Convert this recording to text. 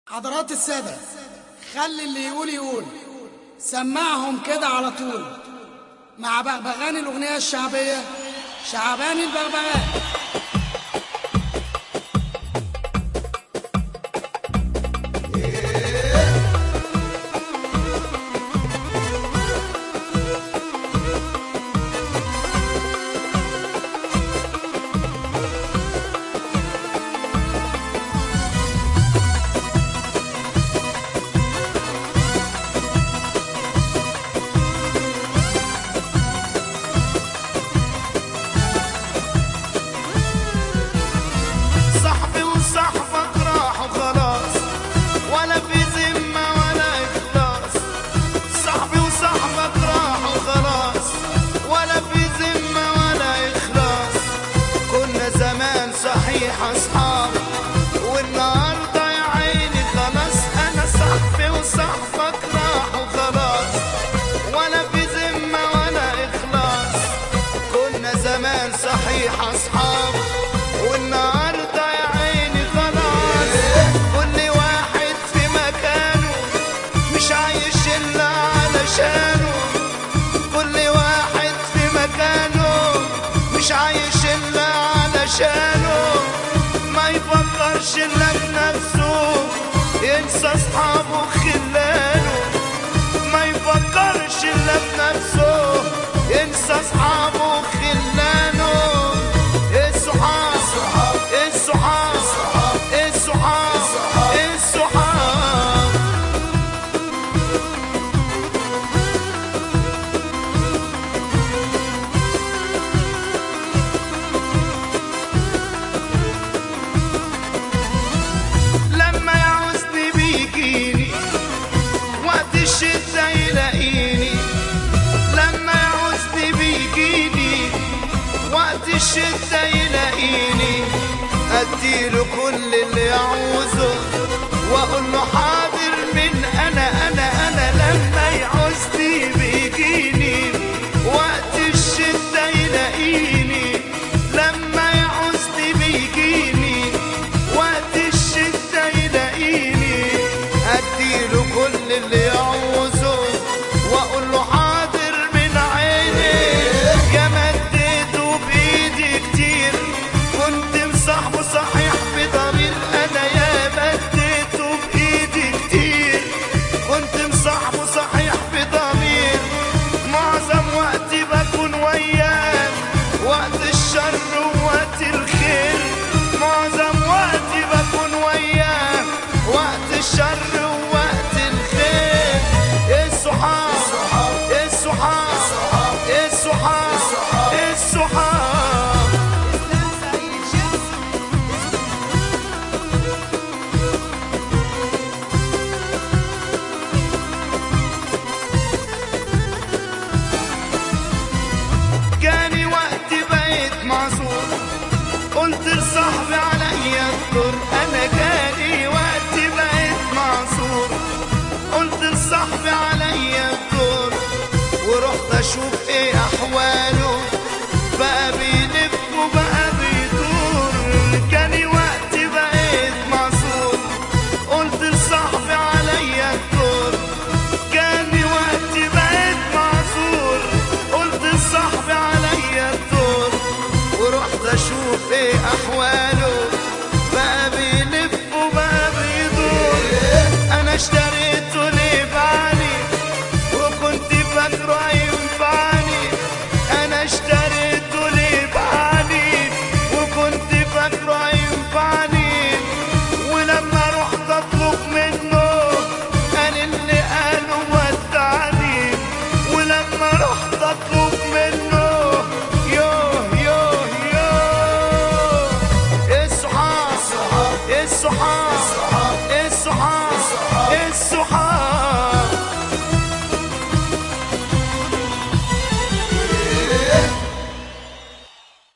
حضرات السادة خلي اللي يقول يقول سمعهم كده على طول مع بغبغان الأغنية الشعبية شعبان البغبغان صاحبي وصاحبك راحوا خلاص ولا في ذمة ولا إخلاص صاحبي وصاحبك راحوا خلاص ولا في ذمة ولا إخلاص كنا زمان صحيح أصحاب والنهاردة يا عيني خلاص أنا صاحبي وصاحبك راحوا خلاص ولا في ذمة ولا إخلاص كنا زمان صحيح أصحاب والنهاردة يا عيني خلاص كل واحد في مكانه مش عايش إلا علشانه كل واحد في مكانه مش عايش إلا علشانه ما يفكرش إلا بنفسه ينسى أصحابه وخلانه ما يفكرش إلا بنفسه ينسى أصحابه وخلانه الصحاب الصحاب الصحاب الصحاب لما يعوزني بيجيني وقت الشتا يلاقيني لما يعوزني بيجيني وقت الشتا يلاقيني اديله كل اللي يعوزه واقول له حاضر من انا انا انا لما يعوزني بيجيني وقت الشتا يلاقيني لما يعوزني بيجيني وقت الشتا يلاقيني اديله كل اللي يعوزه واقول له حاضر من عيني يا مديته بايدي كتير كنت مصاحبه صحيح بضمير انا يا مديته بايدي كتير كنت مصاحبه صحيح بضمير معظم وقتي بكون وياه وقت الشر ووقت الخير معظم وقتي بكون وياه وقت الشر ووقت الخير الصحاب الصحاب الصحاب الصحاب جاني وقت بقيت معذور قلت لصاحبي عليا الدور انا جاني وقت بقيت معذور قلت لصاحبي عليا الدور ورحت اشوف ايه احواله بقى بيلف وبقى بيدور جاني وقت بقيت معذور قلت لصاحبي عليا الدور جاني وقت بقيت معذور قلت لصاحبي عليا الدور ورحت اشوف ايه احواله بقى بيلف وبقى بيدور انا اشتريت